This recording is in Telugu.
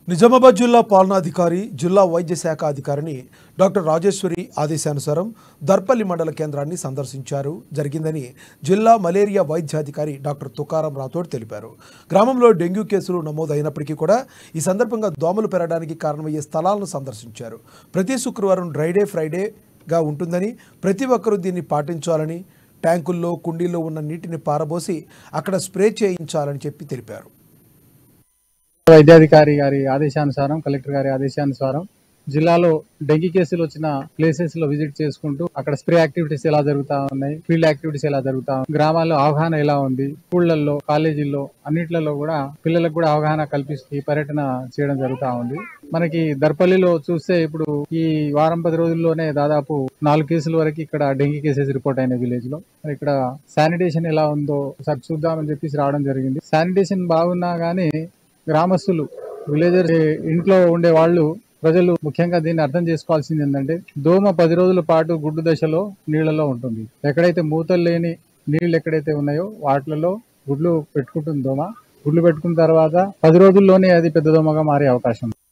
నిజామాబాద్ జిల్లా పాలనాధికారి జిల్లా వైద్య శాఖ అధికారిని డాక్టర్ రాజేశ్వరి ఆదేశానుసారం దర్పల్లి మండల కేంద్రాన్ని సందర్శించారు జరిగిందని జిల్లా మలేరియా వైద్యాధికారి డాక్టర్ తుకారం రాథోడ్ తెలిపారు గ్రామంలో డెంగ్యూ కేసులు నమోదైనప్పటికీ కూడా ఈ సందర్భంగా దోమలు పెరగడానికి కారణమయ్యే స్థలాలను సందర్శించారు ప్రతి శుక్రవారం డ్రైడే ఫ్రైడేగా ఉంటుందని ప్రతి ఒక్కరూ దీన్ని పాటించాలని ట్యాంకుల్లో కుండీల్లో ఉన్న నీటిని పారబోసి అక్కడ స్ప్రే చేయించాలని చెప్పి తెలిపారు వైద్యాధికారి గారి ఆదేశానుసారం కలెక్టర్ గారి ఆదేశానుసారం జిల్లాలో డెంగీ కేసులు వచ్చిన ప్లేసెస్ లో విజిట్ చేసుకుంటూ అక్కడ స్ప్రే యాక్టివిటీస్ ఎలా జరుగుతా ఉన్నాయి ఫీల్డ్ యాక్టివిటీస్ ఎలా జరుగుతా ఉన్నాయి గ్రామాల్లో అవగాహన ఎలా ఉంది స్కూళ్లలో కాలేజీల్లో అన్నిట్లలో కూడా పిల్లలకు కూడా అవగాహన కల్పిస్తూ ఈ పర్యటన చేయడం జరుగుతా ఉంది మనకి దర్పల్లిలో చూస్తే ఇప్పుడు ఈ వారం పది రోజుల్లోనే దాదాపు నాలుగు కేసుల వరకు ఇక్కడ డెంగీ కేసెస్ రిపోర్ట్ అయినాయి విలేజ్ లో మరి ఇక్కడ శానిటేషన్ ఎలా ఉందో ఒకసారి చూద్దామని చెప్పేసి రావడం జరిగింది శానిటేషన్ బాగున్నా గానీ గ్రామస్తులు విలేజర్స్ ఇంట్లో ఉండే వాళ్ళు ప్రజలు ముఖ్యంగా దీన్ని అర్థం చేసుకోవాల్సింది ఏంటంటే దోమ పది రోజుల పాటు గుడ్డు దశలో నీళ్లలో ఉంటుంది ఎక్కడైతే మూతలు లేని నీళ్లు ఎక్కడైతే ఉన్నాయో వాటిలలో గుడ్లు పెట్టుకుంటుంది దోమ గుడ్లు పెట్టుకున్న తర్వాత పది రోజుల్లోనే అది పెద్ద దోమగా మారే అవకాశం ఉంది